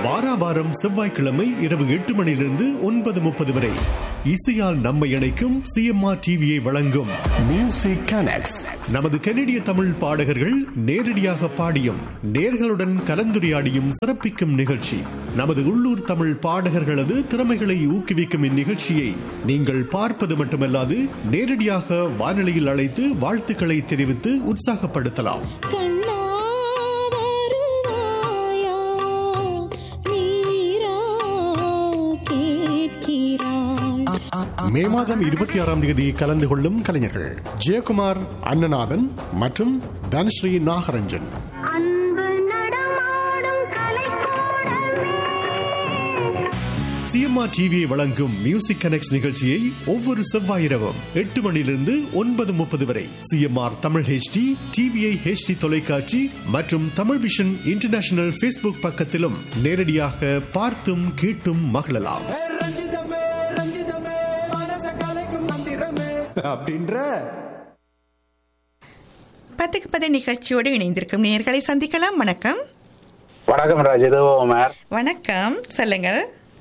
வாரா வாரம் செவ்வாய்க்கிழமை இரவு எட்டு மணியிலிருந்து ஒன்பது முப்பது வரை இசையால் நம்மை இணைக்கும் சிஎம்ஆர் டிவியை வழங்கும் Music Connects. நமது கனடிய தமிழ் பாடகர்கள் நேரடியாக பாடியும் நேர்களுடன் கலந்துரையாடியும் சிறப்பிக்கும் நிகழ்ச்சி நமது உள்ளூர் தமிழ் பாடகர்களது திறமைகளை ஊக்குவிக்கும் இந்நிகழ்ச்சியை நீங்கள் பார்ப்பது மட்டுமல்லாது நேரடியாக வானொலியில் அழைத்து வாழ்த்துக்களை தெரிவித்து உற்சாகப்படுத்தலாம் கண்ணா வருவாயா நீரா கேட்கிறாய் மே மாதம் இருபத்தி ஆறாம் தேதி கலந்து கொள்ளும் கலைஞர்கள் ஜெயக்குமார் அண்ணநாதன் மற்றும் தனஸ்ரீ நாகரஞ்சன் அன்பு நடமாடும் கலைக்கூடமே சிஎம்ஆர் டிவியை வழங்கும் மியூசிக் கனெக்ட் நிகழ்ச்சியை ஒவ்வொரு செவ்வாய் இரவும் எட்டு மணியிலிருந்து ஒன்பது முப்பது வரை CMR Tamil HD TVI HD தொலைக்காட்சி மற்றும் தமிழ் விஷன் இன்டர்நேஷனல் ஃபேஸ்புக் பக்கத்திலும் நேரடியாக பார்த்தும் கேட்டும் மகிழலாம் ஏ ரஞ்சிதமே ரஞ்சிதமே மனச கலைக்கும் மந்திரமே அப்படின்ற பத்துக்கு பத்து நிகழ்ச்சியோடு இணைந்திருக்கும் நேர்களை சந்திக்கலாம் வணக்கம் வணக்கம் ராஜ் இது உமர் வணக்கம் சொல்லுங்கள்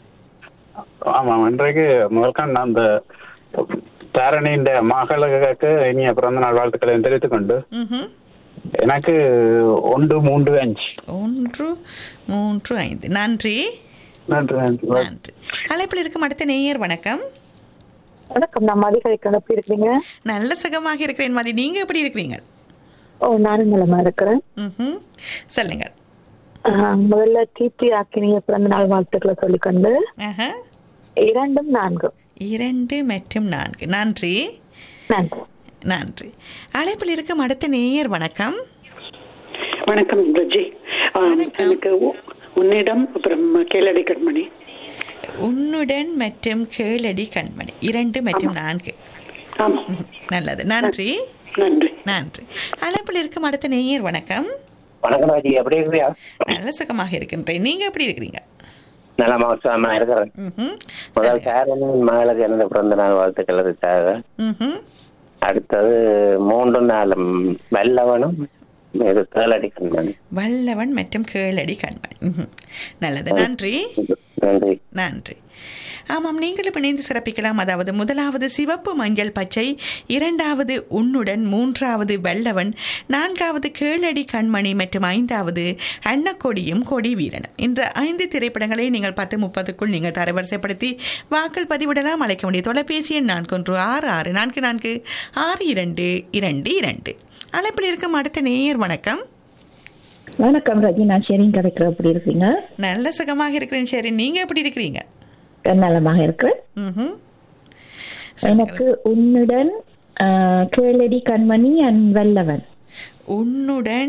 ஆமாம் இன்றைக்கு முதல்கண் அந்த தாரணியின் மகளுக்கு இனிய பிறந்த நாள் வாழ்த்துக்களை தெரிவித்துக் கொண்டு ம்ஹும். எனக்கு ஒன்று மூன்று அஞ்சு ஒன்று மூன்று ஐந்து நன்றி நன்றி நன்றி நன்றி அழைப்பில் இருக்கும் அடுத்த நேயர் வணக்கம் வணக்கம் நான் மதிகழிக்கணும் எப்படி இருக்கீங்க நல்ல சுகமாக இருக்கிறேன் மதி நீங்க எப்படி இருக்கிறீங்க ஓ நானும் நலமா இருக்கிறேன் ம்ஹும். சொல்லுங்கள் ஆஹ், முதல்ல கீர்த்தி ஆக்கினிய பிறந்த நாள் வாழ்த்துக்களை சொல்லிக்கொண்டு ஆஹா. இரண்டும் நான்கு இரண்டு மற்றும் நான்கு நன்றி நன்றி நன்றி அழைப்பில் இருக்கும் அடுத்த நேயர் வணக்கம் வணக்கம் ரஜி ஆ, வணக்கம். எனக்கு உ- உன்னிடம் அப்புறம் கேளடி கண்மணி உன்னுடன் மற்றும் கேளடி கண்மணி இரண்டு மற்றும் நான்கு ஆமா ம்ஹும். நல்லது நன்றி நன்றி நன்றி அழைப்பில் இருக்கும் அடுத்த நேயர் வணக்கம் வணக்கம் ராஜி எப்படி இருக்கிறியா நல்ல சுகமாக இருக்கின்றேன் நீங்க எப்படி இருக்கிறீங்க நலமா உற்சாகமா இருக்கிறேன் ம்ஹும். முதல் சாரனின் மகளுக்கு எனது பிறந்த நாள் வாழ்த்துக்கள் இருக்காக ம்ஹும். அடுத்தது மூன்று நாளும் வல்லவனும் இது தேலடி கண்மணி வல்லவன் மற்றும் கேளடி கண்மணி ம்ஹும். நல்லது நன்றி நன்றி நன்றி ஆமாம் நீங்களும் இணைந்து சிறப்பிக்கலாம் அதாவது முதலாவது சிவப்பு மஞ்சள் பச்சை இரண்டாவது உன்னுடன் மூன்றாவது வெள்ளவன் நான்காவது கேளடி கண்மணி மற்றும் ஐந்தாவது அன்னக்கொடியும் கொடி வீரனும் இந்த ஐந்து திரைப்படங்களை நீங்கள் பத்து முப்பதுக்குள் நீங்கள் தரவரிசைப்படுத்தி வாக்கள் பதிவிடலாம் அழைக்க வேண்டிய தொலைபேசி எண் நான்கு ஒன்று ஆறு ஆறு நான்கு நான்கு ஆறு இரண்டு இரண்டு இரண்டு அழைப்பில் இருக்கும் அடுத்த நேயர் வணக்கம் வணக்கம் ரஜி நான் ஷெரின் கிடைக்கிற எப்படி இருக்கீங்க நல்ல சுகமாக இருக்கிறேன் சரி நீங்க எப்படி இருக்கிறீங்க நலமாக இருக்கிறேன் ம்ஹும். எனக்கு உன்னுடன் ஆஹ், கேளடி கண்மணி அண்ட் வல்லவன் உன்னுடன்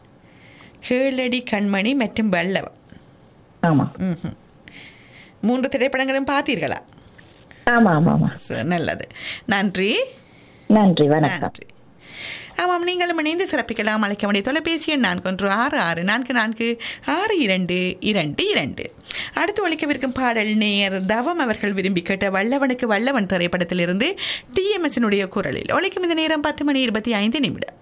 கேளடி கண்மணி மற்றும் வல்லவன் ஆமா ம்ஹும். மூன்று திரைப்படங்களும் பார்த்தீர்களா ஆமா ஆமா ஆமா ச- நல்லது நன்றி நன்றி வணக்கம் நன்றி ஆமாம் நீங்களும் இணைந்து சிறப்பிக்கலாம் அழைக்க வேண்டிய தொலைபேசி எண் நான்கு ஒன்று ஆறு ஆறு நான்கு நான்கு ஆறு இரண்டு இரண்டு இரண்டு அடுத்து ஒழிக்கவிருக்கும் பாடல் நேயர் தவம் அவர்கள் விரும்பி கேட்ட வல்லவனுக்கு வல்லவன் திரைப்படத்திலிருந்து டிஎம்எஸ்னுடைய குரலில் ஒழிக்கும் இந்த நேரம் பத்து மணி இருபத்தி ஐந்து நிமிடம்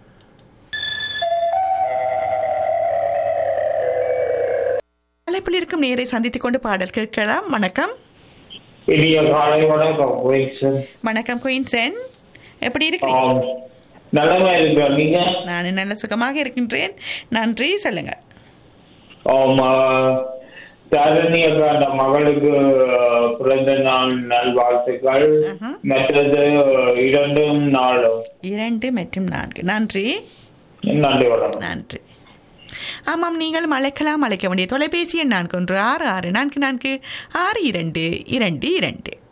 அழைப்பில் இருக்கும் நேரை சந்தித்துக் கொண்டு பாடல் கேட்கலாம் வணக்கம் இனிய காலை வணக்கம் குயின்சன் வணக்கம் குயின்சன் எப்படி இருக்கிறீங்க நலமா இருக்கிற நீங்க நான் நல்ல சுகமாக இருக்கின்றேன் நன்றி சொல்லுங்க ஆமா தரணி அக்கா அந்த மகளுக்கு அஹ், பிறந்த நாள் நல்வாழ்த்துக்கள் ஆஹா. மற்றது இரண்டும் நாளும் இரண்டு மற்றும் நான்கு நன்றி நன்றி வணக்கம் நன்றி ஆமாம் நீங்கள் அழைக்கலாம் அழைக்க வேண்டிய தொலைபேசி எண் நான்கு ஒன்று ஆறு ஆறு நான்கு நான்கு ஆறு இரண்டு இரண்டு இரண்டு